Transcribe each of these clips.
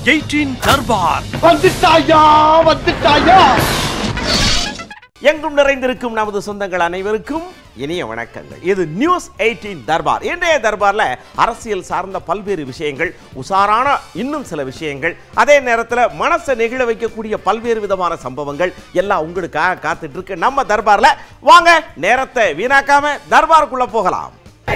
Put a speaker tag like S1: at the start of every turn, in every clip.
S1: Eighteen Darbar
S2: வந்துட்டாயா வந்துட்டாயா
S3: எங்கும் நிறைந்திருக்கும் நமது சொந்தங்கள் அனைவருக்கும் இனிய வணக்கங்கள் இது நியூஸ் எயிட்டீன் தர்பார் இன்றைய தர்பார்ல அரசியல் சார்ந்த பல்வேறு விஷயங்கள் உசாரான இன்னும் சில விஷயங்கள் அதே நேரத்தில் மனசை நெகிழ வைக்கக்கூடிய பல்வேறு விதமான சம்பவங்கள் எல்லாம் உங்களுக்காக காத்துட்டு இருக்கு நம்ம தர்பார்ல வாங்க நேரத்தை வீணாக்காம தர்பாருக்குள்ள போகலாம்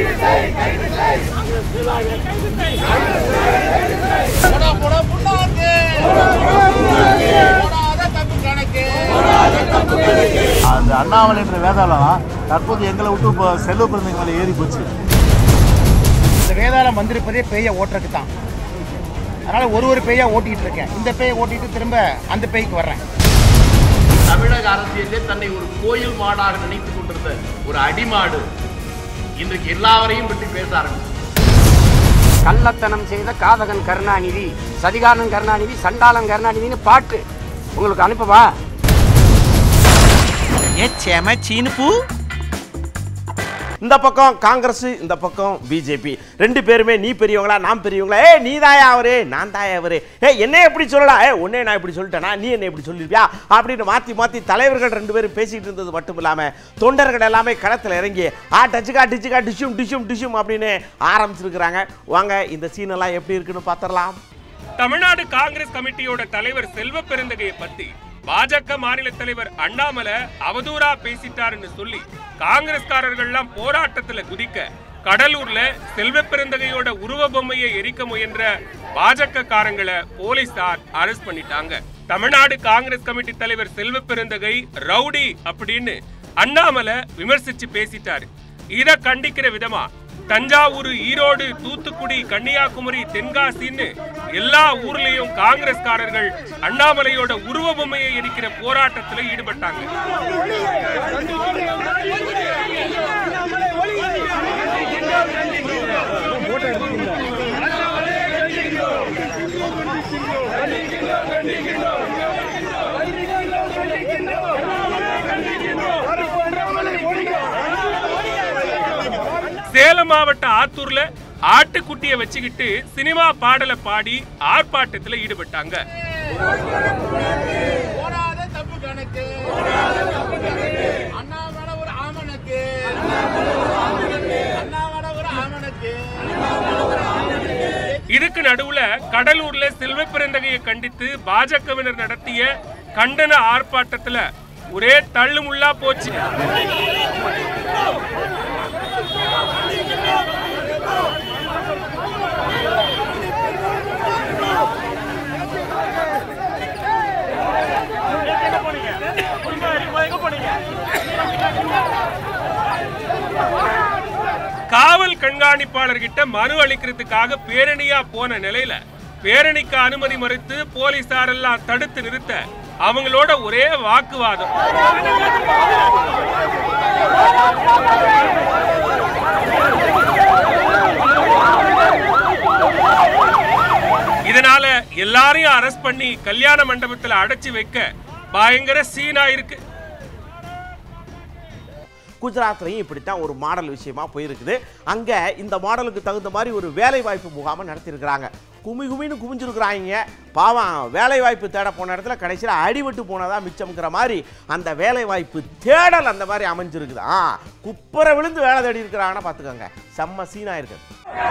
S2: அந்த அண்ணாமலை என்ற வேதாளம் தற்போது எங்களை விட்டு இப்போ செல்வ பிறந்தங்க மேலே ஏறி போச்சு
S4: இந்த வேதாளம் வந்திருப்பதே பேயை ஓட்டுறதுக்கு தான் அதனால ஒரு ஒரு பேயா ஓட்டிட்டு இருக்கேன் இந்த பேயை ஓட்டிட்டு திரும்ப அந்த பேய்க்கு வர்றேன்
S5: தமிழக அரசியலே தன்னை ஒரு கோயில் மாடாக நினைத்துக் கொண்டிருந்த ஒரு அடிமாடு இன்றைக்கு எல்லாவரையும் பற்றி பேச ஆரம்பிச்சு
S6: கள்ளத்தனம் செய்த காதகன் கருணாநிதி சதிகாரன் கருணாநிதி சண்டாளன் கருணாநிதினு பாட்டு உங்களுக்கு அனுப்பவா
S1: ஏ செம சீனுப்பு
S3: இந்த பக்கம் காங்கிரஸ் இந்த பக்கம் பிஜேபி ரெண்டு பேருமே நீ பெரியவங்களா நான் பெரியவங்களா ஏ நீ தாயா அவரு நான் தாயா அவரு ஏ என்ன எப்படி சொல்லலாம் ஏ உன்னே நான் இப்படி சொல்லிட்டேனா நீ என்ன இப்படி சொல்லிருப்பியா அப்படின்னு மாத்தி மாத்தி தலைவர்கள் ரெண்டு பேரும் பேசிட்டு இருந்தது மட்டும் இல்லாம தொண்டர்கள் எல்லாமே களத்துல இறங்கி ஆ டச்சுக்கா டிச்சுக்கா டிஷும் டிஷும் டிஷும் அப்படின்னு ஆரம்பிச்சிருக்கிறாங்க வாங்க இந்த சீன் எல்லாம் எப்படி இருக்குன்னு பாத்திரலாம்
S7: தமிழ்நாடு காங்கிரஸ் கமிட்டியோட தலைவர் செல்வ பெருந்தகையை பத்தி பாஜக மாநில தலைவர் அண்ணாமலை அவதூறா பேசிட்டாருன்னு சொல்லி காங்கிரஸ்காரர்கள்லாம் போராட்டத்துல குதிக்க கடலூர்ல செல்வ பெருந்தகையோட உருவ பொம்மையை எரிக்க முயன்ற பாஜக காரங்களை போலீசார் அரெஸ்ட் பண்ணிட்டாங்க தமிழ்நாடு காங்கிரஸ் கமிட்டி தலைவர் செல்வ பெருந்தகை ரவுடி அப்படின்னு அண்ணாமலை விமர்சிச்சு பேசிட்டாரு இத கண்டிக்கிற விதமா தஞ்சாவூர் ஈரோடு தூத்துக்குடி கன்னியாகுமரி தென்காசின்னு எல்லா ஊர்லயும் காங்கிரஸ்காரர்கள் அண்ணாமலையோட உருவ பொம்மையை எரிக்கிற போராட்டத்துல ஈடுபட்டாங்க சேலம் மாவட்ட ஆத்தூர்ல ஆட்டுக்குட்டிய வச்சுக்கிட்டு சினிமா பாடலை பாடி ஆர்ப்பாட்டத்துல ஈடுபட்டாங்க இதுக்கு நடுவுல கடலூர்ல செல்வ பிறந்தகையை கண்டித்து பாஜகவினர் நடத்திய கண்டன ஆர்ப்பாட்டத்துல ஒரே தள்ளுமுள்ளா போச்சு காவல் கண்காணிப்பாளர்கிட்ட மனு அளிக்கிறதுக்காக பேரணியா போன நிலையில பேரணிக்கு அனுமதி மறுத்து போலீசார் எல்லாம் தடுத்து நிறுத்த அவங்களோட ஒரே வாக்குவாதம் இதனால எல்லாரையும் அரெஸ்ட் பண்ணி கல்யாண மண்டபத்துல அடைச்சு வைக்க பயங்கர சீனா இருக்கு
S3: குஜராத்லையும் இப்படித்தான் ஒரு மாடல் விஷயமா போயிருக்குது அங்கே இந்த மாடலுக்கு தகுந்த மாதிரி ஒரு வேலை வாய்ப்பு முகாமை நடத்தியிருக்கிறாங்க குமி குமின்னு குமிஞ்சிருக்கிறாங்க பாவம் வேலை வாய்ப்பு தேட போன இடத்துல கடைசியில் அடிபட்டு போனதா மிச்சம்ங்கிற மாதிரி அந்த வேலை வாய்ப்பு தேடல் அந்த மாதிரி அமைஞ்சிருக்குது ஆ குப்பரை விழுந்து வேலை தேடி இருக்கிறாங்கன்னா பார்த்துக்கோங்க செம்ம சீனா இருக்குது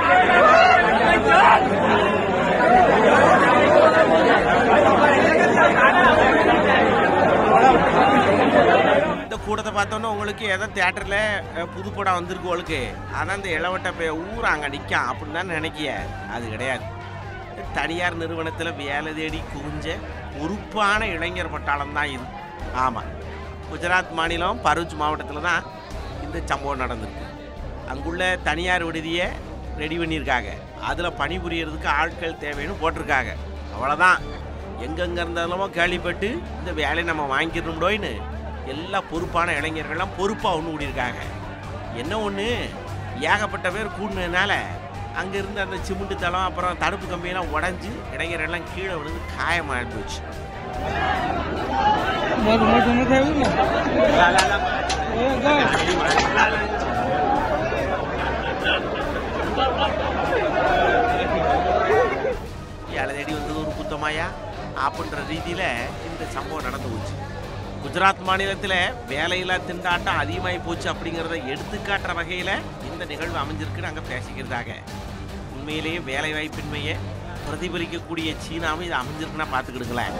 S3: இந்த கூட்டத்தை பார்த்தோன்னே உங்களுக்கு எதோ தேட்டரில் புது படம் வந்திருக்கு உங்களுக்கு அதான் இந்த இளவட்ட பே ஊர் அங்கே நிற்கான் அப்படின்னு தான் நினைக்கிய அது கிடையாது தனியார் நிறுவனத்தில் வேலை தேடி குவிஞ்ச பொறுப்பான இளைஞர் பட்டாளம் தான் இது ஆமாம் குஜராத் மாநிலம் பரூச் மாவட்டத்தில் தான் இந்த சம்பவம் நடந்திருக்கு அங்குள்ள தனியார் விடுதியை ரெடி பண்ணியிருக்காங்க அதில் பணிபுரியறதுக்கு ஆட்கள் தேவைன்னு போட்டிருக்காங்க அவ்வளோதான் எங்கெங்க இருந்தாலும் கேள்விப்பட்டு இந்த வேலையை நம்ம வாங்கிடணும்டோயின்னு எல்லா பொறுப்பான இளைஞர்கள்லாம் பொறுப்பாக ஒன்று கூடியிருக்காங்க என்ன ஒன்று ஏகப்பட்ட பேர் கூடினதுனால அங்கே இருந்த அந்த சிமெண்ட் தளம் அப்புறம் தடுப்பு கம்பியெல்லாம் உடஞ்சி இளைஞர்கள்லாம் கீழே விழுந்து காயமாக போச்சு ஏழை தேடி வந்தது ஒரு கொடுத்தோமாயா அப்படின்ற ரீதியில் இந்த சம்பவம் நடந்து போச்சு குஜராத் மாநிலத்தில் வேலையில்லா திண்டாட்டம் அதிகமாகி போச்சு அப்படிங்கிறத எடுத்துக்காட்டுற வகையில் இந்த நிகழ்வு அமைஞ்சிருக்குன்னு அங்கே பேசிக்கிறதாக உண்மையிலேயே வேலை வாய்ப்பின்மையை பிரதிபலிக்கக்கூடிய சீனாவும் இது அமைஞ்சிருக்குன்னா பார்த்துக்கிடுங்களேன்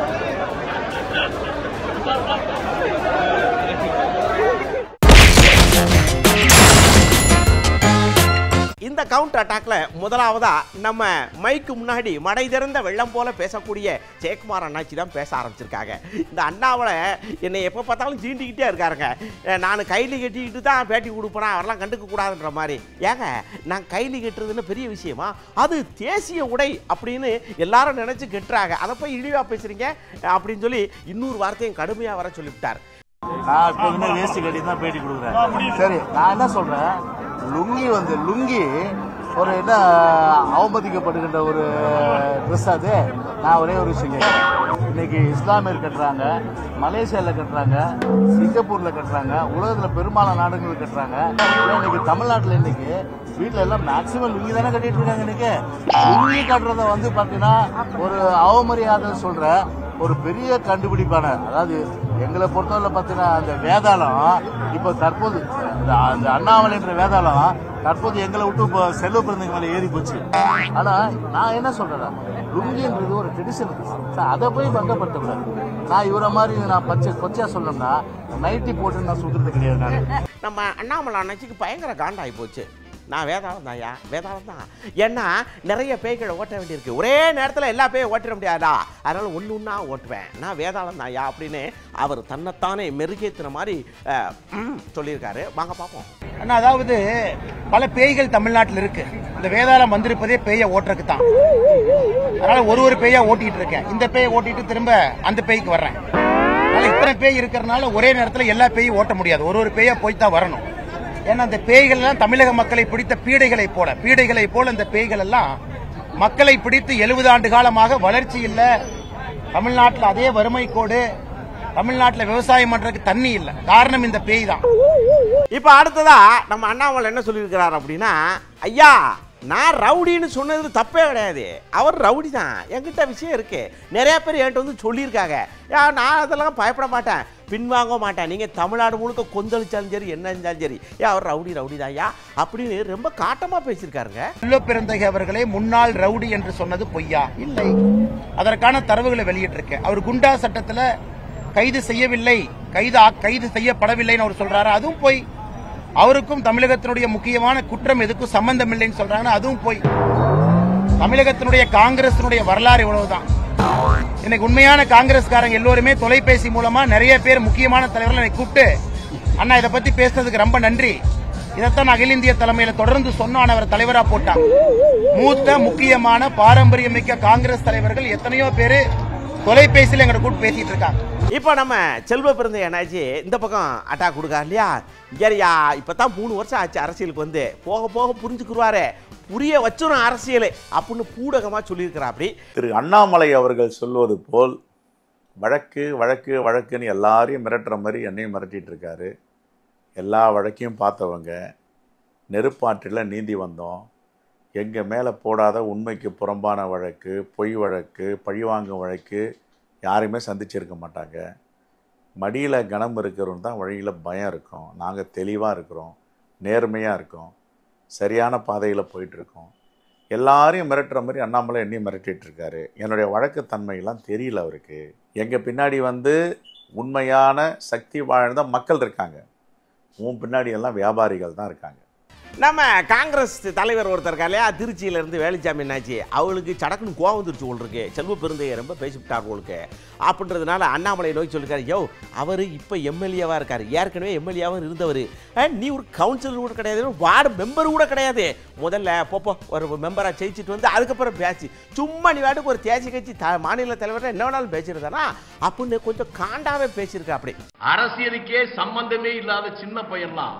S3: இந்த கவுண்டர் அட்டாக்ல முதலாவதா நம்ம மைக்கு முன்னாடி மடை திறந்த வெள்ளம் போல பேசக்கூடிய ஜெயக்குமார் அண்ணாச்சி தான் பேச ஆரம்பிச்சிருக்காங்க இந்த அண்ணாவளை என்னை எப்போ பார்த்தாலும் சீண்டிக்கிட்டே இருக்காருங்க அஹ் நான் கைலி கட்டிக்கிட்டு தான் பேட்டி கொடுப்பேனா அவரெல்லாம் கண்டுக்க கூடாதுன்ற மாதிரி ஏங்க நான் கைலி கட்டுறதுன்னு பெரிய விஷயமா அது தேசிய உடை அப்படின்னு எல்லாரும் நினைச்சு கட்டுறாங்க அதை போய் இழிவா பேசுறீங்க அப்படின்னு சொல்லி இன்னொரு வார்த்தையும் கடுமையா வர சொல்லிவிட்டார்
S2: நான் எப்போதுமே வேஸ்ட் கட்டி தான் பேட்டி கொடுக்குறேன் சரி நான் என்ன சொல்றேன் லுங்கி வந்து லுங்கி ஒரு என்ன அவமதிக்கப்படுகின்ற ஒரு ட்ரெஸ் அது நான் ஒரே ஒரு விஷயம் கேட்கிறேன். இன்னைக்கு இஸ்லாமியர் கட்டுறாங்க மலேசியாவில் கட்டுறாங்க சிங்கப்பூர்ல கட்டுறாங்க உலகத்துல பெரும்பாலான நாடுகள் கட்டுறாங்க ஆனா இன்னைக்கு தமிழ்நாட்டில் இன்னைக்கு வீட்டில எல்லாம் மேக்சிமம் லுங்கி தானே கட்டிட்டு இருக்காங்க இன்னைக்கு லுங்கி கட்டுறத வந்து பாத்தீங்கன்னா ஒரு அவமரியாதை சொல்ற ஒரு பெரிய கண்டுபிடிப்பான அதாவது எங்களை பொறுத்தவரை பார்த்தீங்கன்னா அந்த வேதாளம் இப்போ தற்போது இந்த அந்த அண்ணாமலைன்ற வேதாளம் தற்போது எங்களை விட்டு இப்போ செல்வ பிறந்தங்க மேலே ஏறி போச்சு ஆனா நான் என்ன சொல்றேன் லுங்கின்றது ஒரு ட்ரெடிஷன் அதை போய் பங்கப்படுத்தக்கூடாது நான் இவரை மாதிரி நான் பச்சை கொச்சையா சொல்லணும்னா நைட்டி போட்டு நான் சுத்துறது கிடையாது நான்
S3: நம்ம அண்ணாமலை அண்ணாச்சிக்கு பயங்கர காண்டாகி போச்சு நான் வேதாளம் தான்யா வேதாளம் தான் ஏன்னா நிறைய பேய்களை ஓட்ட வேண்டியிருக்கு ஒரே நேரத்தில் எல்லா பேயும் ஓட்டிட முடியாதா அதனால ஒன்று ஒன்றா ஓட்டுவேன் நான் வேதாளம் தான்யா அப்படின்னு அவர் தன்னைத்தானே மெருகேத்துன மாதிரி அஹ், ம், சொல்லியிருக்காரு வாங்க பார்ப்போம்
S4: ஆனா அதாவது பல பேய்கள் தமிழ்நாட்டில் இருக்கு இந்த வேதாளம் வந்திருப்பதே பேயை ஓட்டுறதுக்கு தான் அதனால ஒரு ஒரு பேயா ஓட்டிட்டு இருக்கேன் இந்த பேயை ஓட்டிட்டு திரும்ப அந்த பேய்க்கு வர்றேன் அதனால இத்தனை பேய் இருக்கிறதுனால ஒரே நேரத்தில் எல்லா பேயும் ஓட்ட முடியாது ஒரு ஒரு பேயா போய் தான் வரணும் ஏன்னா அந்த பேய்கள் எல்லாம் தமிழக மக்களை பிடித்த பீடைகளை போல பீடைகளை போல இந்த பேய்கள் எல்லாம் மக்களை பிடித்து எழுபது ஆண்டு காலமாக வளர்ச்சி இல்ல தமிழ்நாட்டில் அதே வறுமை கோடு தமிழ்நாட்டில் விவசாயம் பண்றதுக்கு தண்ணி இல்லை காரணம் இந்த பேய் தான்
S3: இப்போ அடுத்ததா நம்ம அண்ணாமலை என்ன சொல்லியிருக்கிறார் அப்படின்னா ஐயா நான் ரவுடின்னு சொன்னது தப்பே கிடையாது அவர் ரவுடி தான் என்கிட்ட விஷயம் இருக்கு நிறைய பேர் என்கிட்ட வந்து சொல்லியிருக்காங்க ஏன் நான் அதெல்லாம் பயப்பட மாட்டேன் பின்வாங்க மாட்டேன் நீங்கள் தமிழ்நாடு முழுக்க கொந்தளிச்சாலும் சரி என்ன இருந்தாலும் சரி ஏன் அவர் ரவுடி ரவுடி தான் ஐயா அப்படின்னு ரொம்ப காட்டமாக பேசியிருக்காருங்க
S4: செல்வ பெருந்தகை அவர்களே முன்னாள் ரவுடி என்று சொன்னது பொய்யா இல்லை அதற்கான தரவுகளை வெளியிட்டிருக்கேன் அவர் குண்டா சட்டத்துல கைது செய்யவில்லை கைது ஆ- கைது செய்யப்படவில்லைன்னு அவர் சொல்றாரு அதுவும் பொய் அவருக்கும் தமிழகத்தினுடைய முக்கியமான குற்றம் எதுக்கும் சம்பந்தம் இல்லைன்னு சொல்றாங்கன்னா அதுவும் பொய் தமிழகத்தினுடைய காங்கிரசினுடைய வரலாறு இவ்வளவுதான் இன்னைக்கு உண்மையான காங்கிரஸ்காரங்க எல்லோருமே தொலைபேசி மூலமா நிறைய பேர் முக்கியமான தலைவர்களை என்னை கூப்பிட்டு அண்ணா இதை பத்தி பேசுனதுக்கு ரொம்ப நன்றி இதைத்தான் அகில இந்திய தலைமையில தொடர்ந்து சொன்னான் அவர் தலைவரா போட்டான் மூத்த முக்கியமான பாரம்பரியமிக்க காங்கிரஸ் தலைவர்கள் எத்தனையோ பேரு தொலைபேசியில் எங்கிட்ட கூப்பிட்டு பேசிட்டு இருக்காங்க
S3: இப்போ நம்ம செல்வ பிறந்த என்னாச்சு இந்த பக்கம் அட்டாக் கொடுக்கா இல்லையா சரியா இப்போ தான் மூணு வருஷம் ஆச்சு அரசியலுக்கு வந்து போக போக புரிஞ்சுக்குருவாரு புரிய வச்சிரும் அரசியல் அப்படின்னு பூடகமாக சொல்லியிருக்கிறா அப்படி
S8: திரு அண்ணாமலை அவர்கள் சொல்வது போல் வழக்கு வழக்கு வழக்குன்னு எல்லாரையும் மிரட்டுற மாதிரி என்னையும் மிரட்டிட்டு இருக்காரு எல்லா வழக்கையும் பார்த்தவங்க நெருப்பாற்றில் நீந்தி வந்தோம் எங்கள் மேலே போடாத உண்மைக்கு புறம்பான வழக்கு பொய் வழக்கு பழிவாங்கும் வழக்கு யாரையுமே சந்திச்சிருக்க மாட்டாங்க மடியில் கனம் இருக்கிறவங்க தான் வழியில் பயம் இருக்கும் நாங்கள் தெளிவாக இருக்கிறோம் நேர்மையாக இருக்கோம் சரியான பாதையில் போயிட்டுருக்கோம் எல்லாரையும் மிரட்டுற மாதிரி அண்ணாமலை என்னையும் மிரட்டிட்டு இருக்காரு என்னுடைய வழக்குத்தன்மையெல்லாம் தெரியல அவருக்கு எங்கள் பின்னாடி வந்து உண்மையான சக்தி வாழ்ந்த மக்கள் இருக்காங்க உன் பின்னாடி எல்லாம் வியாபாரிகள் தான் இருக்காங்க
S3: நம்ம காங்கிரஸ் தலைவர் ஒருத்தர் இருக்கா இல்லையா திருச்சியில இருந்து வேலுச்சாமி என்னாச்சு அவளுக்கு சடக்குன்னு கோவம் வந்துருச்சு போல் இருக்கு செல்வ பெருந்தையை ரொம்ப பேசிவிட்டார் உங்களுக்கு அப்படின்றதுனால அண்ணாமலை நோக்கி சொல்லிருக்காரு யோ அவர் இப்போ எம்எல்ஏவாக இருக்கார் ஏற்கனவே எம்எல்ஏவாகவும் இருந்தவர் நீ ஒரு கவுன்சிலர் கூட கிடையாது வார்டு மெம்பர் கூட கிடையாது முதல்ல போப்போ ஒரு மெம்பராக ஜெயிச்சிட்டு வந்து அதுக்கப்புறம் பேசி சும்மா நீ வாட்டுக்கு ஒரு தேசிய கட்சி த மாநில தலைவர் என்ன வேணாலும் பேசியிருந்தானா அப்படின்னு கொஞ்சம் காண்டாவே பேசியிருக்கா அப்படி
S5: அரசியலுக்கே சம்பந்தமே இல்லாத சின்ன பையன்லாம்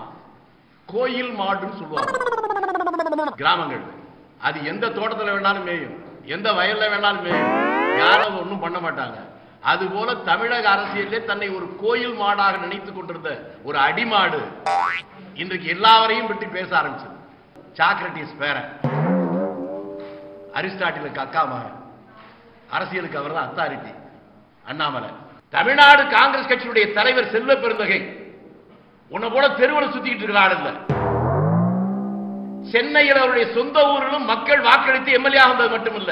S5: கோயில் மாடுன்னு சொல்லுவாங்க கிராமங்கள் அது எந்த தோட்டத்துல வேணாலும் மேயும் எந்த வயல்ல வேணாலும் மேயும் யாரும் அதை ஒண்ணும் பண்ண மாட்டாங்க அதுபோல தமிழக அரசியலே தன்னை ஒரு கோயில் மாடாக நினைத்துக் கொண்டிருந்த ஒரு அடிமாடு இன்றைக்கு எல்லாவரையும் பற்றி பேச ஆரம்பிச்சது சாக்ரட்டிஸ் பேரன் அரிஸ்டாட்டிலுக்கு அக்கா மகன் அரசியலுக்கு அவர் தான் அத்தாரிட்டி அண்ணாமலை தமிழ்நாடு காங்கிரஸ் கட்சியுடைய தலைவர் செல்வ பெருந்தகை உன்னை போல தெருவில் சுத்திட்டு இருக்கிற ஆள் இல்ல சென்னையில் அவருடைய சொந்த ஊரிலும் மக்கள் வாக்களித்து எம்எல்ஏ ஆனது மட்டுமல்ல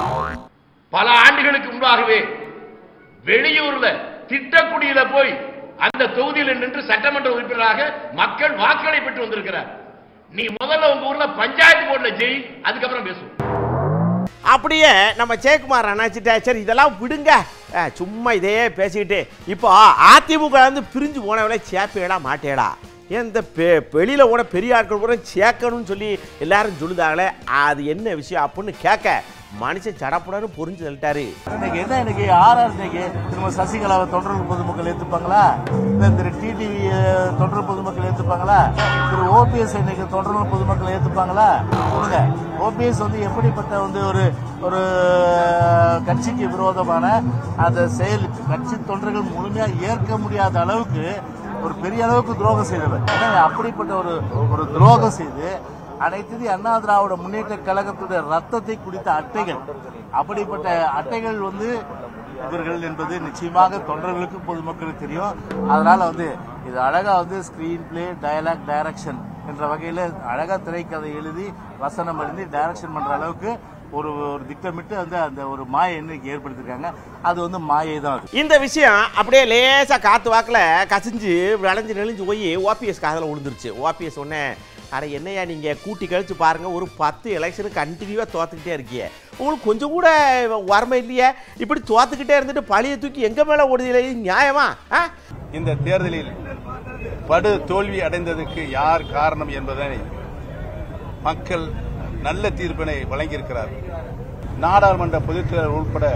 S5: பல ஆண்டுகளுக்கு முன்பாகவே வெளியூர்ல திட்டக்குடியில போய் அந்த தொகுதியில் நின்று சட்டமன்ற உறுப்பினராக மக்கள் வாக்களை பெற்று வந்திருக்கிறார் நீ முதல்ல உங்க ஊர்ல பஞ்சாயத்து போர்டுல ஜெய் அதுக்கப்புறம் பேசுவோம்
S3: அப்படியே நம்ம ஜெயக்குமார் அண்ணாச்சிட்ட சரி இதெல்லாம் விடுங்க அஹ், சும்மா இதே பேசிக்கிட்டு இப்போ அதிமுக வந்து பிரிஞ்சு போனவளை சேப்பேடா மாட்டேடா ஏன் இந்த பெ வெளியில் கூட பெரிய ஆட்கள் கூட சேர்க்கணும்னு சொல்லி எல்லாரும் சொல்லுதாங்களே அது என்ன விஷயம் அப்படின்னு கேட்க மனுஷன் சடப்புடன்னு புரிஞ்சு தள்ளிட்டாரு
S2: இன்னைக்கு என்ன இன்னைக்கு ஆர்ஆர் இன்னைக்கு திரும்ப சசிகலாவை தொண்டர்கள் பொதுமக்கள் ஏத்துப்பாங்களா இல்ல திரு டிடிவி தொண்டர் பொதுமக்கள் ஏத்துப்பாங்களா திரு ஓபிஎஸ் இன்னைக்கு தொண்டர்கள் பொதுமக்கள் ஏத்துப்பாங்களா சொல்லுங்க ஓபிஎஸ் வந்து எப்படிப்பட்ட வந்து ஒரு ஒரு கட்சிக்கு விரோதமான அந்த செயல் கட்சி தொண்டர்கள் முழுமையா ஏற்க முடியாத அளவுக்கு ஒரு பெரிய அளவுக்கு துரோகம் செய்தவர் எனவே அப்படிப்பட்ட ஒரு ஒரு துரோகம் செய்து அனைத்து இந்திய அண்ணா திராவிட முன்னேற்ற கழகத்துடைய ரத்தத்தை குடித்த அட்டைகள் அப்படிப்பட்ட அட்டைகள் வந்து இவர்கள் என்பது நிச்சயமாக தொண்டர்களுக்கும் பொதுமக்களுக்கு தெரியும் அதனால வந்து இது அழகா வந்து ஸ்கிரீன் பிளே டயலாக் டைரக்ஷன் என்ற வகையில அழகா திரைக்கதை எழுதி வசனம் எழுதி டைரக்ஷன் பண்ற அளவுக்கு ஒரு ஒரு திட்டமிட்டு வந்து அந்த ஒரு மாயை இன்னைக்கு ஏற்படுத்திருக்காங்க அது வந்து மாயை தான் அது
S3: இந்த விஷயம் அப்படியே லேசா காத்து வாக்குல கசிஞ்சு விளைஞ்சு நெளிஞ்சு போய் ஓபிஎஸ் காதில் விழுந்துருச்சு ஓபிஎஸ் உடனே அட என்னையா நீங்க கூட்டி கழிச்சு பாருங்க ஒரு பத்து எலெக்ஷனு கண்டினியூவா தோத்துக்கிட்டே இருக்கீங்க உங்களுக்கு கொஞ்சம் கூட வறுமை இல்லையே இப்படி தோத்துக்கிட்டே இருந்துட்டு பழிய தூக்கி எங்க மேல ஓடுதில்லை இது நியாயமா ஆ?
S9: இந்த தேர்தலில் படு தோல்வி அடைந்ததற்கு யார் காரணம் என்பதனை மக்கள் நல்ல தீர்ப்பினை வழங்கியிருக்கிறார் நாடாளுமன்ற பொதுத்தேர்தல் உட்பட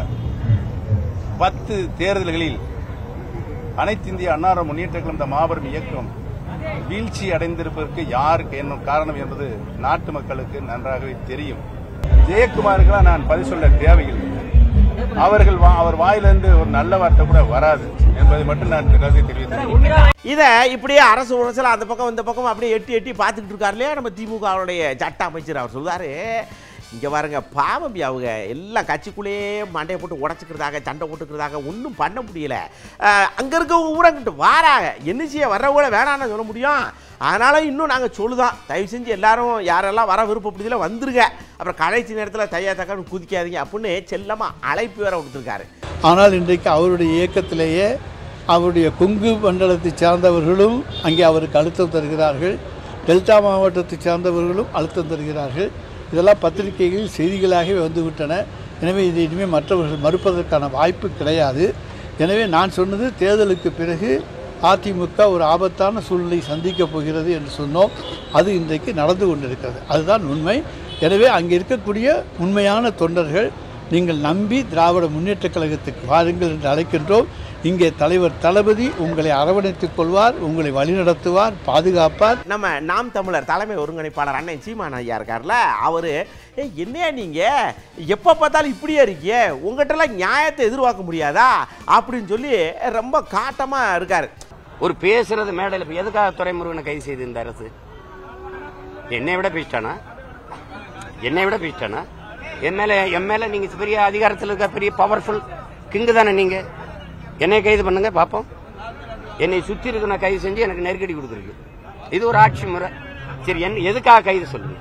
S9: பத்து தேர்தல்களில் அனைத்து இந்திய அன்னார முன்னேற்ற கழகம் இந்த மாபெரும் இயக்கம் வீழ்ச்சி அடைந்திருப்பதற்கு யார் என்ன காரணம் என்பது நாட்டு மக்களுக்கு நன்றாகவே தெரியும் ஜெயக்குமாருக்கெல்லாம் நான் பதில் சொல்ல தேவையில்லை அவர்கள் வா- அவர் வாயிலிருந்து ஒரு நல்ல வார்த்தை கூட வராது என்பதை மட்டும் நான் கருதி தெரிவித்துள்ளேன்
S3: இதை இப்படியே அரசு உரசல அந்த பக்கம் இந்த பக்கம் அப்படியே எட்டி எட்டி பார்த்துக்கிட்டு இருக்காரு இல்லையா நம்ம திமுகவுடைய சட்ட அமைச்சர் அவர் சொல்றாரு இங்க பாருங்க பாவம் அவங்க எல்லாம் கட்சிக்குள்ளேயே மண்டையை போட்டு உடச்சிக்கிறதாக சண்டை போட்டுக்கிறதாக ஒன்றும் பண்ண முடியல அஹ், அங்க இருக்க ஊரங்கிட்டு வாராங்க என்ன செய்ய வர்றவங்கள வேணாம்னு சொல்ல முடியும் அதனால இன்னும் நாங்கள் சொல்லுதான் தயவு செஞ்சு எல்லாரும் யாரெல்லாம் வர விருப்பப்படுதில வந்துருங்க அப்புறம் கடைசி நேரத்தில் தையா தக்கன்னு குதிக்காதீங்க அப்படின்னு செல்லமா அழைப்பு வேற கொடுத்துருக்காரு
S10: ஆனால் இன்றைக்கு அவருடைய இயக்கத்திலேயே அவருடைய கொங்கு மண்டலத்தை சார்ந்தவர்களும் அங்கே அவருக்கு அழுத்தம் தருகிறார்கள் டெல்டா மாவட்டத்தை சார்ந்தவர்களும் அழுத்தம் தருகிறார்கள் இதெல்லாம் பத்திரிகைகளில் செய்திகளாகவே வந்துவிட்டன எனவே இதை இனிமேல் மற்றவர்கள் மறுப்பதற்கான வாய்ப்பு கிடையாது எனவே நான் சொன்னது தேர்தலுக்கு பிறகு அதிமுக ஒரு ஆபத்தான சூழ்நிலை சந்திக்கப் போகிறது என்று சொன்னோம் அது இன்றைக்கு நடந்து கொண்டிருக்கிறது அதுதான் உண்மை எனவே அங்கே இருக்கக்கூடிய உண்மையான தொண்டர்கள் நீங்கள் நம்பி திராவிட முன்னேற்றக் கழகத்துக்கு வாருங்கள் என்று அழைக்கின்றோம் இங்கே தலைவர் தளபதி உங்களை அரவணைத்துக் கொள்வார் உங்களை வழிநடத்துவார் பாதுகாப்பார்
S3: நம்ம நாம் தமிழர் தலைமை ஒருங்கிணைப்பாளர் அண்ணன் சீமான் ஐயா இருக்கார்ல அவரு ஏ என்னையா நீங்க எப்போ பார்த்தாலும் இப்படியே இருக்கீங்க உங்ககிட்டலாம் நியாயத்தை எதிர்பார்க்க முடியாதா அப்படின்னு சொல்லி ரொம்ப காட்டமா இருக்காரு
S6: ஒரு பேசுறது மேடையில் இப்ப எதுக்காக துறைமுருகனை கைது செய்து இந்த அரசு என்னை விட பேசிட்டானா என்னை விட பேசிட்டானா என் மேல என் மேல நீங்க பெரிய அதிகாரத்தில் இருக்க பெரிய பவர்ஃபுல் கிங்கு தானே நீங்க என்னை கைது பண்ணுங்க பாப்போம் என்னை சுத்தி இருக்க நான் கைது செஞ்சு எனக்கு நெருக்கடி கொடுத்துருக்கு இது ஒரு ஆட்சி முறை சரி என்ன எதுக்காக கைது சொல்லுங்க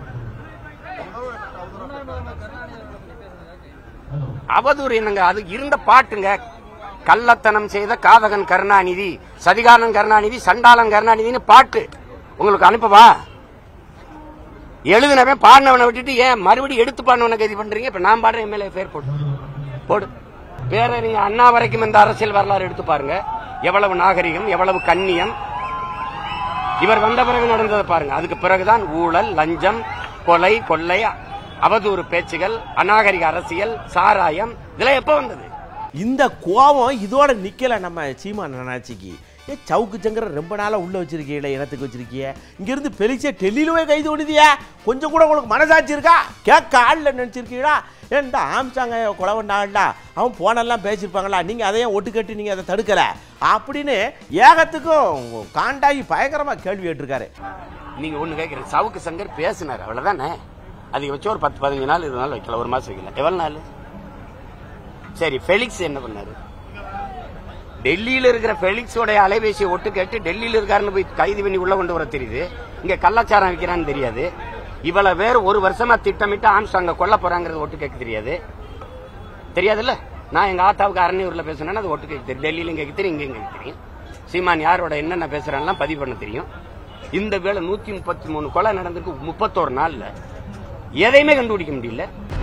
S6: அவதூறு என்னங்க அது இருந்த பாட்டுங்க கள்ளத்தனம் செய்த காதகன் கருணாநிதி சதிகாரன் கருணாநிதி சண்டாளன் கருணாநிதினு பாட்டு உங்களுக்கு அனுப்பவா எழுதினவன் பாடினவனை விட்டுட்டு ஏன் மறுபடியும் எடுத்து பாடினவனை கைது பண்றீங்க இப்ப நான் பாடுறேன் எம்எல்ஏ பேர் போடு போடு வேற நீங்க அண்ணா வரைக்கும் இந்த அரசியல் வரலாறு எடுத்து பாருங்க எவ்வளவு நாகரிகம் எவ்வளவு கண்ணியம் இவர் வந்த பிறகு நடந்ததை பாருங்க அதுக்கு பிறகுதான் ஊழல் லஞ்சம் கொலை கொள்ளை அவதூறு பேச்சுகள் அநாகரிக அரசியல் சாராயம் இதெல்லாம் எப்ப வந்தது
S3: இந்த கோபம் இதோட நிக்கல நம்ம சீமான் அண்ணாச்சிக்கு ஏ சவுக்கு சங்கர ரொம்ப நாளா உள்ள வச்சிருக்கீங்களே இனத்துக்கு வச்சிருக்கிய இங்க இருந்து பெலிச்சே டெல்லியில போய் கைது ஒடுதியா கொஞ்சம் கூட உங்களுக்கு மனசாட்சி இருக்கா கேட்க ஆள்ல நினைச்சிருக்கீங்களா ஏன்டா ஆம்சாங்க குழவண்டாண்டா அவன் போனெல்லாம் பேசியிருப்பாங்களா நீங்க அதையும் ஒட்டு கட்டி நீங்க அதை தடுக்கல அப்படின்னு ஏகத்துக்கும் காண்டாகி பயங்கரமா கேள்வி கேட்டிருக்காரு
S6: நீங்க ஒண்ணு கேட்கறீங்க சவுக்கு சங்கர் பேசினார் அவ்வளவுதானே அதுக்கு வச்சு ஒரு பத்து பதினஞ்சு நாள் இருபது நாள் வைக்கல ஒரு மாசம் வைக்கல எவ்வளவு நாள் சரி ஃபெலிக்ஸ் என்ன பண்ணாரு டெல்லியில இருக்கிற ஃபெலிக்ஸோட அலைபேசியை ஒட்டு கேட்டு டெல்லியில இருக்காருன்னு போய் கைது பண்ணி உள்ள கொண்டு வர தெரியுது இங்க கள்ளச்சாரம் விற்கிறான்னு தெரியாது இவ்வளவு பேர் ஒரு வருஷமா திட்டமிட்டு ஆம்ஸ்டாங்க கொல்ல போறாங்கிறது ஒட்டு கேட்க தெரியாது தெரியாதுல்ல நான் எங்க ஆத்தாவுக்கு அரணியூர்ல பேசுனேன்னா அது ஒட்டு கேட்க தெரியும் டெல்லியிலும் கேட்க தெரியும் இங்கேயும் கேட்க தெரியும் சீமான் யாரோட என்னென்ன பேசுறான்லாம் பதிவு பண்ண தெரியும் இந்த வேளை நூத்தி முப்பத்தி மூணு கொலை நடந்திருக்கு முப்பத்தோரு நாள்ல எதையுமே கண்டுபிடிக்க முடியல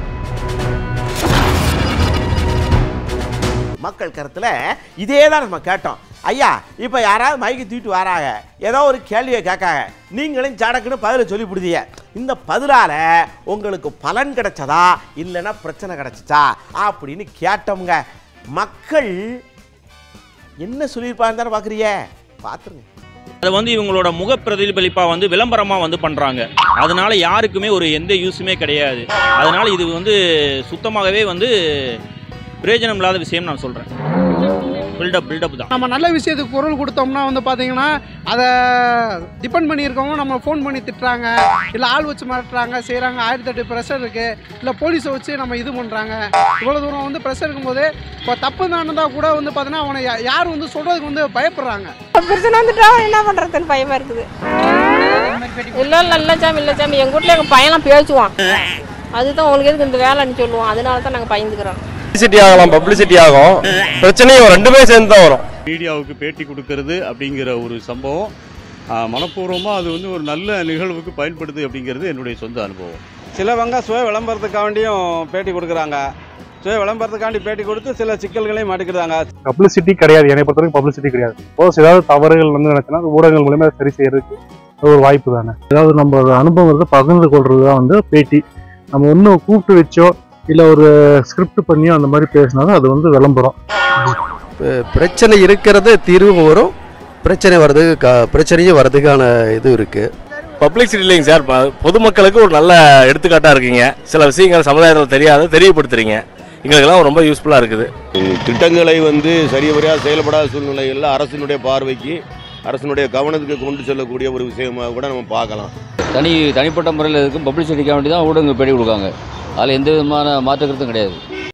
S3: மக்கள் கருத்துல இதே தான் நம்ம கேட்டோம் ஐயா இப்போ யாராவது மைக்கு தூக்கிட்டு வராங்க ஏதோ ஒரு கேள்வியை கேட்காங்க நீங்களும் சடக்குன்னு பதிலை சொல்லி விடுதீங்க இந்த பதிலால உங்களுக்கு பலன் கிடைச்சதா இல்லைன்னா பிரச்சனை கிடைச்சிச்சா அப்படின்னு கேட்டோம்ங்க மக்கள் என்ன சொல்லியிருப்பாங்க தானே பார்க்குறீங்க பார்த்துருங்க
S11: அதை வந்து இவங்களோட முக பிரதிபலிப்பா வந்து விளம்பரமா வந்து பண்றாங்க அதனால யாருக்குமே ஒரு எந்த யூஸுமே கிடையாது அதனால இது வந்து சுத்தமாகவே வந்து பிரயோஜனம் இல்லாத விஷயம் நான் சொல்றேன் பில்டப் பில்டப் தான்
S12: நம்ம நல்ல விஷயத்துக்கு குரல் கொடுத்தோம்னா வந்து பார்த்தீங்கன்னா அதை டிபெண்ட் பண்ணியிருக்கவங்க நம்ம ஃபோன் பண்ணி திட்டுறாங்க இல்லை ஆள் வச்சு மிரட்டுறாங்க செய்கிறாங்க ஆயிரத்தி எட்டு ப்ரெஷர் இருக்குது இல்லை போலீஸை வச்சு நம்ம இது பண்ணுறாங்க இவ்வளோ தூரம் வந்து ப்ரெஷர் இருக்கும்போது இப்போ தப்பு நடந்தால் கூட வந்து பார்த்தீங்கன்னா அவனை யா- யார் வந்து சொல்கிறதுக்கு வந்து பயப்படுறாங்க
S13: பிரச்சனை வந்துட்டா என்ன பண்றதுன்னு பயமா இருக்குது இல்ல இல்ல இல்ல சாமி இல்ல சாமி எங்க வீட்ல எங்க பையன்லாம் பேசுவான் அதுதான் உங்களுக்கு எதுக்கு இந்த வேலைன்னு சொல்லுவோம் அதனால தான் நாங்க பயந்துக்கிறோம்
S14: பப்ளிசிட்டி ஆகலாம் பப்ளிசிட்டி ஆகும் பிரச்சனையும் ரெண்டுமே சேர்ந்து தான் வரும்
S15: மீடியாவுக்கு பேட்டி கொடுக்கறது அப்படிங்கிற ஒரு சம்பவம் மனப்பூர்வமாக அது வந்து ஒரு நல்ல நிகழ்வுக்கு பயன்படுது அப்படிங்கிறது என்னுடைய சொந்த அனுபவம்
S16: சிலவங்க சுய விளம்பரத்துக்காண்டியும் பேட்டி கொடுக்குறாங்க சுய விளம்பரத்துக்காண்டி பேட்டி கொடுத்து சில சிக்கல்களையும் மாட்டிக்கிறாங்க
S17: பப்ளிசிட்டி கிடையாது என்னை பொறுத்தவரைக்கும் பப்ளிசிட்டி கிடையாது சப்போஸ் ஏதாவது தவறுகள் வந்து நினைச்சுன்னா அது ஊடகங்கள் மூலியமா சரி செய்யறதுக்கு அது ஒரு வாய்ப்பு தானே ஏதாவது நம்ம அனுபவத்தை பகிர்ந்து கொள்றது தான் வந்து பேட்டி நம்ம இன்னும் கூப்பிட்டு வச்சோ இல்லை ஒரு ஸ்கிரிப்ட் பண்ணியோ அந்த மாதிரி பேசினாலும் அது வந்து விளம்பரம்
S18: பிரச்சனை இருக்கிறது தீர்வும் வரும் பிரச்சனை வர்றதுக்கு க- பிரச்சனையும் வர்றதுக்கான இது இருக்கு
S14: பப்ளிசிட்டி இல்லைங்க சார் ப- பொதுமக்களுக்கு ஒரு நல்ல எடுத்துக்காட்டாக இருக்கீங்க சில விஷயங்கள் சமுதாயத்தில் தெரியாத தெரியப்படுத்துறீங்க எங்களுக்கெல்லாம் ரொம்ப யூஸ்ஃபுல்லாக இருக்குது
S19: திட்டங்களை வந்து சரியவரையாக செயல்படாத சூழ்நிலைகளில் அரசினுடைய பார்வைக்கு அரசினுடைய கவனத்துக்கு கொண்டு செல்லக்கூடிய ஒரு விஷயமாக கூட நம்ம பார்க்கலாம்
S20: தனி தனிப்பட்ட முறையில் இருக்கும் பப்ளிசிட்டிக்காக வேண்டி தான் ஊடகங்கள் பேட்டி கொடுக்காங்க அதில் எந்த விதமான மாற்று கருத்தும் கிடையாது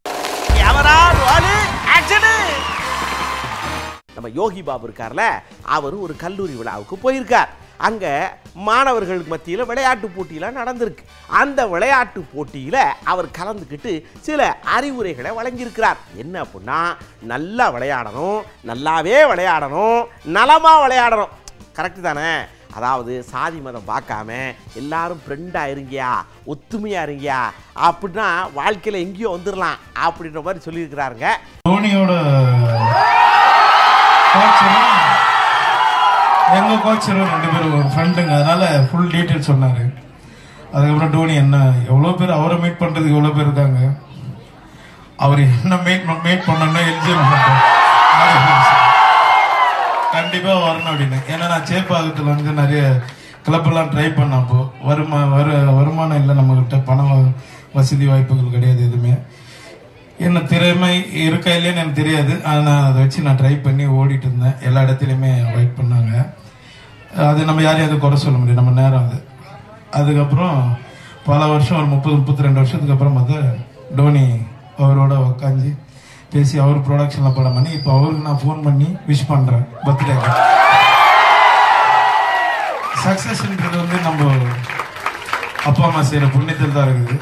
S3: நம்ம யோகி பாபு இருக்கார்ல அவர் ஒரு கல்லூரி விழாவுக்கு போயிருக்கார் அங்க மாணவர்களுக்கு மத்தியில் விளையாட்டு போட்டியெல்லாம் நடந்திருக்கு அந்த விளையாட்டு போட்டியில அவர் கலந்துக்கிட்டு சில அறிவுரைகளை வழங்கியிருக்கிறார் என்ன அப்படின்னா நல்லா விளையாடணும் நல்லாவே விளையாடணும் நலமா விளையாடணும் கரெக்டு தானே அதாவது சாதி மதம் பார்க்காம எல்லாரும் ஃப்ரெண்டாக இருங்கயா ஒத்துமையாக இருங்கயா அப்படின்னா வாழ்க்கையில் எங்கேயோ வந்துடலாம் அப்படின்ற மாதிரி சொல்லியிருக்கிறாருங்க
S21: தோனியோட கோச்சரும் எங்க கோச்சரும் ரெண்டு பேரும் ஒரு ஃப்ரெண்டுங்க அதனால ஃபுல் டீட்டெயில் சொன்னாரு அதுக்கப்புறம் டோனி என்ன எவ்வளோ பேர் அவரை மீட் பண்றதுக்கு எவ்வளோ பேர் இருக்காங்க அவர் என்ன மீட் மீட் பண்ணணும்னா எலிஜிபிள் கண்டிப்பா வரணும் அப்படின்னு ஏன்னா நான் சேப்பாக்கத்தில் வந்து நிறைய கிளப் எல்லாம் ட்ரை பண்ண அப்போ வருமா வர வருமானம் இல்லை நம்ம கிட்ட பண வ- வசதி வாய்ப்புகள் கிடையாது எதுவுமே என்ன திறமை இருக்கா இல்லையான்னு எனக்கு தெரியாது ஆனால் அதை வச்சு நான் ட்ரை பண்ணி ஓடிட்டு இருந்தேன் எல்லா இடத்துலையுமே அவாய்ட் பண்ணாங்க அது நம்ம யாரையும் அது குறை சொல்ல முடியும் நம்ம நேரம் அது அதுக்கப்புறம் பல வருஷம் ஒரு முப்பது முப்பத்தி ரெண்டு வருஷத்துக்கு அப்புறம் பார்த்தா டோனி அவரோட உட்காந்து பேசி அவர் ப்ரொடக்ஷனில் படம் பண்ணி இப்போ அவருக்கு நான் ஃபோன் பண்ணி விஷ் பண்ணுறேன் பர்த்டேக்கு சக்ஸஸ்ன்றது வந்து நம்ம அப்பா அம்மா செய்கிற புண்ணியத்தில் தான் இருக்குது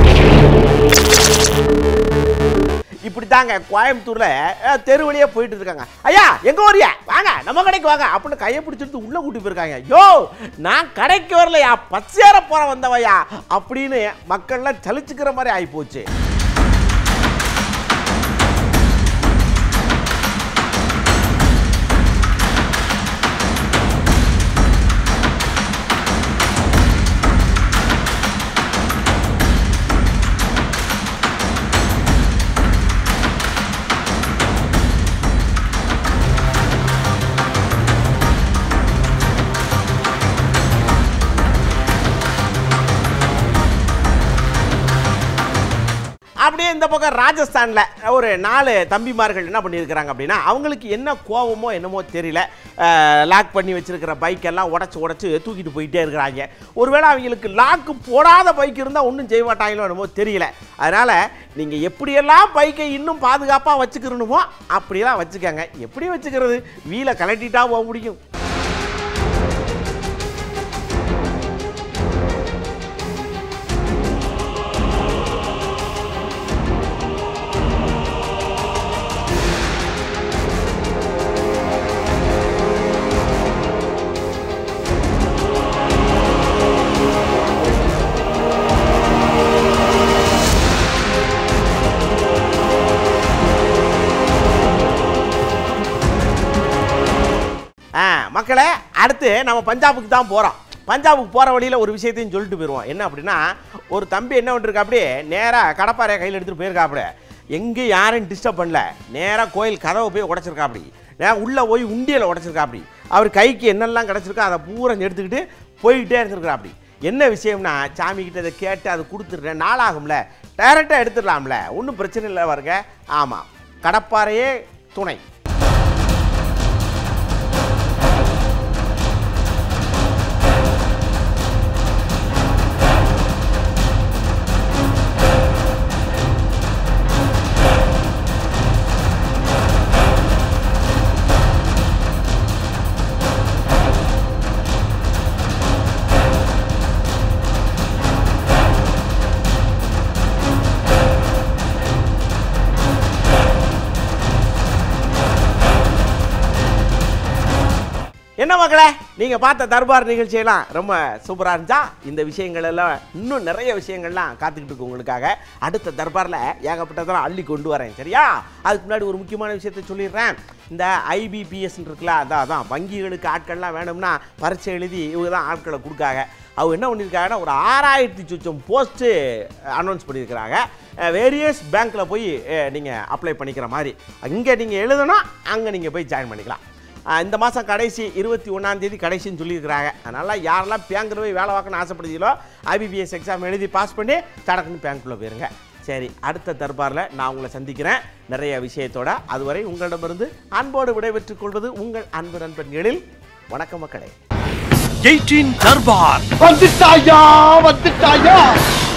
S3: இப்படி தாங்க கோயம்புத்தூர்ல அஹ், தெரு வழியா போயிட்டு இருக்காங்க ஐயா எங்க வரியா வாங்க நம்ம கடைக்கு வாங்க அப்படின்னு கையை பிடிச்சிட்டு உள்ள கூட்டி போயிருக்காங்க யோ நான் கடைக்கு வரலையா பச்சேர போற வந்தவையா அப்படின்னு மக்கள்லாம் சலிச்சுக்கிற மாதிரி ஆகி போச்சு இந்த பக்கம் ராஜஸ்தானில் ஒரு நாலு தம்பிமார்கள் என்ன பண்ணியிருக்கிறாங்க அப்படின்னா அவங்களுக்கு என்ன கோவமோ என்னமோ தெரியல லாக் பண்ணி வச்சிருக்கிற பைக்கெல்லாம் உடச்சி உடச்சி தூக்கிட்டு போயிட்டே இருக்கிறாங்க ஒருவேளை அவங்களுக்கு லாக்கு போடாத பைக் இருந்தால் ஒன்றும் செய்ய மாட்டாங்களோ என்னமோ தெரியல அதனால் நீங்கள் எப்படியெல்லாம் பைக்கை இன்னும் பாதுகாப்பாக வச்சுக்கிறணுமோ அப்படியெல்லாம் வச்சுக்கோங்க எப்படி வச்சுக்கிறது வீலை கலட்டிட்டா போக முடியும் ஆ மக்களே அடுத்து நம்ம பஞ்சாபுக்கு தான் போகிறோம் பஞ்சாபுக்கு போகிற வழியில் ஒரு விஷயத்தையும் சொல்லிட்டு போயிடுவோம் என்ன அப்படின்னா ஒரு தம்பி என்ன பண்ணிருக்கா அப்படியே நேராக கடப்பாறையை கையில் எடுத்துகிட்டு போயிருக்கா அப்படியே எங்கேயும் யாரையும் டிஸ்டர்ப் பண்ணல நேராக கோயில் கதவை போய் உடச்சிருக்கா அப்படி நேரம் உள்ளே போய் உண்டியலை உடச்சிருக்கா அப்படி அவர் கைக்கு என்னெல்லாம் கிடச்சிருக்கோ அதை பூரா எடுத்துக்கிட்டு போய்கிட்டே இருந்திருக்கிறா அப்படி என்ன விஷயம்னா சாமி கிட்ட இதை கேட்டு அதை கொடுத்துட்றேன் நாளாகும்ல டைரெக்டாக எடுத்துடலாம்ல ஒன்றும் பிரச்சனை இல்லை வருங்க ஆமாம் கடப்பாறையே துணை என்ன மக்களே நீங்கள் பார்த்த தர்பார் நிகழ்ச்சியெல்லாம் ரொம்ப சூப்பராக இருந்துச்சா இந்த விஷயங்கள் எல்லாம் இன்னும் நிறைய விஷயங்கள்லாம் காத்துக்கிட்டு இருக்கு உங்களுக்காக அடுத்த தர்பாரில் ஏகப்பட்டதெல்லாம் அள்ளி கொண்டு வரேன் சரியா அதுக்கு முன்னாடி ஒரு முக்கியமான விஷயத்தை சொல்லிடுறேன் இந்த ஐபிபிஎஸ் இருக்குல்ல அதான் அதான் வங்கிகளுக்கு ஆட்கள்லாம் வேணும்னா பரீட்சை எழுதி இவங்க தான் ஆட்களை கொடுக்காங்க அவங்க என்ன பண்ணியிருக்காங்கன்னா ஒரு ஆறாயிரத்தி சுச்சம் போஸ்ட்டு அனௌன்ஸ் பண்ணியிருக்கிறாங்க வேரியஸ் பேங்க்கில் போய் நீங்கள் அப்ளை பண்ணிக்கிற மாதிரி இங்கே நீங்கள் எழுதணும் அங்கே நீங்கள் போய் ஜாயின் பண்ணிக்கலாம் அஹ் இந்த மாதம் கடைசி இருபத்தி ஒன்றாந்தேதி கடைசின்னு சொல்லியிருக்கிறாங்க அதனால் யாரெல்லாம் பேங்க்கில் போய் வேலை பார்க்கணும்னு ஆசைப்படுறீங்களோ ஐபிபிஎஸ் எக்ஸாம் எழுதி பாஸ் பண்ணி தடக்குன்னு பேங்க்குள்ளே போயிருங்க சரி அடுத்த தர்பாரில் நான் உங்களை சந்திக்கிறேன் நிறைய விஷயத்தோட அதுவரை உங்களிடமிருந்து அன்போடு விடைபெற்றுக் கொள்வது உங்கள் அன்பு நண்பன் எழில் வணக்கம் மக்களே
S1: எயிட்டீன் தர்பார்
S4: வந்துட்டாயா வந்துட்டாயா